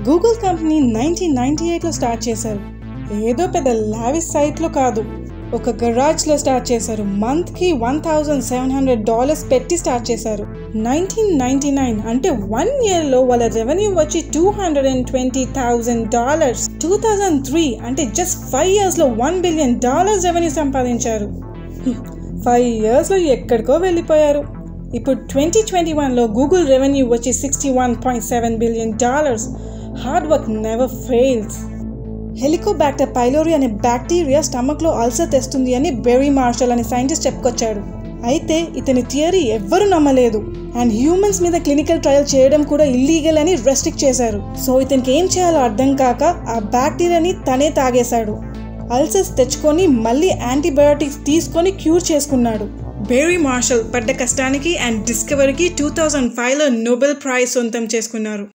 Google company nineteen ninety ఎయిట్లో start చేశారు ఏదో పెద్ద లావిస్ సైట్లో కాదు ఒక గరాజ్లో స్టార్ట్ చేశారు మంత్కి one thousand seven hundred dollars పెట్టి స్టార్ట్ చేశారు నైన్టీన్ నైన్టీ నైన్ అంటే వన్ ఇయర్లో వాళ్ళ రెవెన్యూ వచ్చి two hundred and twenty thousand dollars two thousand three అంటే జస్ట్ ఫైవ్ ఇయర్స్లో వన్ బిలియన్ డాలర్స్ రెవెన్యూ సంపాదించారు ఫైవ్ ఇయర్స్లో ఎక్కడికో వెళ్ళిపోయారు ఇప్పుడు ట్వంటీ ట్వంటీ వన్లో గూగుల్ రెవెన్యూ వచ్చి sixty one point seven billion dollars hard work never fails Helicobacter pylori అనే బ్యాక్టీరియా స్టమక్లో అల్సర్ తెస్తుంది అని బెరీ మార్షల్ అనే సైంటిస్ట్ చెప్పుకొచ్చాడు అయితే ఇతని థియరీ ఎవ్వరూ నమ్మలేదు అండ్ హ్యూమన్స్ మీద క్లినికల్ ట్రయల్ చేయడం కూడా ఇల్లీగల్ అని రెస్ట్రిక్ట్ చేశారు సో ఇతనికి ఏం చేయాలో అర్థం కాక ఆ బ్యాక్టీరియాని తనే తాగేశాడు అల్సర్స్ తెచ్చుకొని మళ్ళీ యాంటీబయోటిక్స్ తీసుకొని క్యూర్ చేసుకున్నాడు బేరీ మార్షల్ పడ్డ కష్టానికి అండ్ డిస్కవరీకి టూ థౌజండ్ ఫైవ్లో నోబెల్ ప్రైజ్ సొంతం చేసుకున్నారు